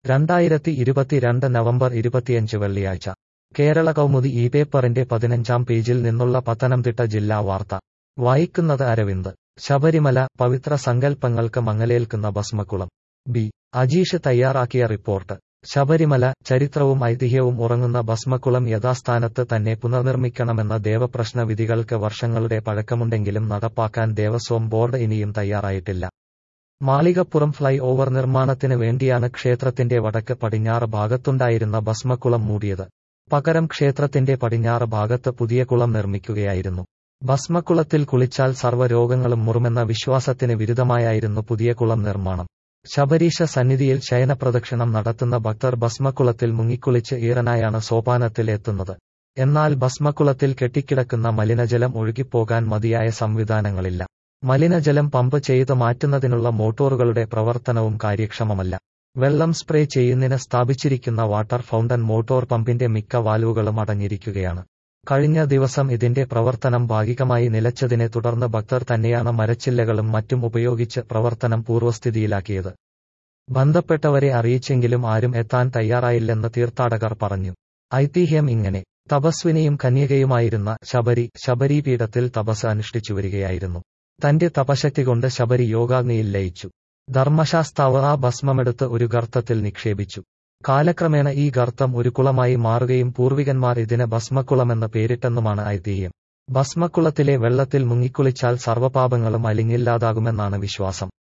രണ്ടായിരത്തി ഇരുപത്തിരണ്ട് നവംബർ ഇരുപത്തിയഞ്ച് വെള്ളിയാഴ്ച കേരള കൗമുദി ഈ പേപ്പറിന്റെ പതിനഞ്ചാം പേജിൽ നിന്നുള്ള പത്തനംതിട്ട ജില്ലാ വാർത്ത വായിക്കുന്നത് അരവിന്ദ് ശബരിമല പവിത്ര സങ്കല്പങ്ങൾക്ക് മങ്ങലേൽക്കുന്ന ഭസ്മക്കുളം ബി അജീഷ് തയ്യാറാക്കിയ റിപ്പോർട്ട് ശബരിമല ചരിത്രവും ഐതിഹ്യവും ഉറങ്ങുന്ന ഭസ്മക്കുളം യഥാസ്ഥാനത്ത് തന്നെ പുനർനിർമ്മിക്കണമെന്ന ദേവപ്രശ്ന വിധികൾക്ക് വർഷങ്ങളുടെ പഴക്കമുണ്ടെങ്കിലും നടപ്പാക്കാൻ ദേവസ്വം ബോർഡ് ഇനിയും തയ്യാറായിട്ടില്ല മാളികപ്പുറം ഫ്ലൈ ഓവർ നിർമ്മാണത്തിന് വേണ്ടിയാണ് ക്ഷേത്രത്തിന്റെ വടക്ക് പടിഞ്ഞാറ് ഭാഗത്തുണ്ടായിരുന്ന ഭസ്മക്കുളം മൂടിയത് പകരം ക്ഷേത്രത്തിന്റെ പടിഞ്ഞാറ് ഭാഗത്ത് പുതിയ കുളം നിർമ്മിക്കുകയായിരുന്നു ഭസ്മക്കുളത്തിൽ കുളിച്ചാൽ സർവ്വരോഗങ്ങളും മുറുമെന്ന വിശ്വാസത്തിന് വിരുദ്ധമായായിരുന്നു പുതിയ കുളം നിർമ്മാണം ശബരീശ സന്നിധിയിൽ ശയനപ്രദക്ഷിണം നടത്തുന്ന ഭക്തർ ഭസ്മക്കുളത്തിൽ മുങ്ങിക്കുളിച്ച് ഈറനായാണ് സോപാനത്തിൽ എത്തുന്നത് എന്നാൽ ഭസ്മക്കുളത്തിൽ കെട്ടിക്കിടക്കുന്ന മലിനജലം ഒഴുകിപ്പോകാൻ മതിയായ സംവിധാനങ്ങളില്ല മലിനജലം പമ്പ് ചെയ്ത് മാറ്റുന്നതിനുള്ള മോട്ടോറുകളുടെ പ്രവർത്തനവും കാര്യക്ഷമമല്ല വെള്ളം സ്പ്രേ ചെയ്യുന്നതിന് സ്ഥാപിച്ചിരിക്കുന്ന വാട്ടർ ഫൗണ്ടൻ മോട്ടോർ പമ്പിന്റെ മിക്ക വാൽവുകളും അടഞ്ഞിരിക്കുകയാണ് കഴിഞ്ഞ ദിവസം ഇതിന്റെ പ്രവർത്തനം ഭാഗികമായി നിലച്ചതിനെ തുടർന്ന് ഭക്തർ തന്നെയാണ് മരച്ചില്ലകളും മറ്റും ഉപയോഗിച്ച് പ്രവർത്തനം പൂർവ്വസ്ഥിതിയിലാക്കിയത് ബന്ധപ്പെട്ടവരെ അറിയിച്ചെങ്കിലും ആരും എത്താൻ തയ്യാറായില്ലെന്ന് തീർത്ഥാടകർ പറഞ്ഞു ഐതിഹ്യം ഇങ്ങനെ തപസ്വിനിയും കന്യകയുമായിരുന്ന ശബരി ശബരീപീഠത്തിൽ തപസ് അനുഷ്ഠിച്ചു വരികയായിരുന്നു തന്റെ തപശക്തി കൊണ്ട് ശബരി യോഗാഗ്നിയിൽ ലയിച്ചു ധർമ്മശാസ്താവ് ആ ഭസ്മമെടുത്ത് ഒരു ഗർത്തത്തിൽ നിക്ഷേപിച്ചു കാലക്രമേണ ഈ ഗർത്തം ഒരു കുളമായി മാറുകയും പൂർവികന്മാർ ഇതിന് ഭസ്മക്കുളമെന്ന് പേരിട്ടെന്നുമാണ് ഐതിഹ്യം ഭസ്മക്കുളത്തിലെ വെള്ളത്തിൽ മുങ്ങിക്കുളിച്ചാൽ സർവ്വപാപങ്ങളും അലിഞ്ഞില്ലാതാകുമെന്നാണ് വിശ്വാസം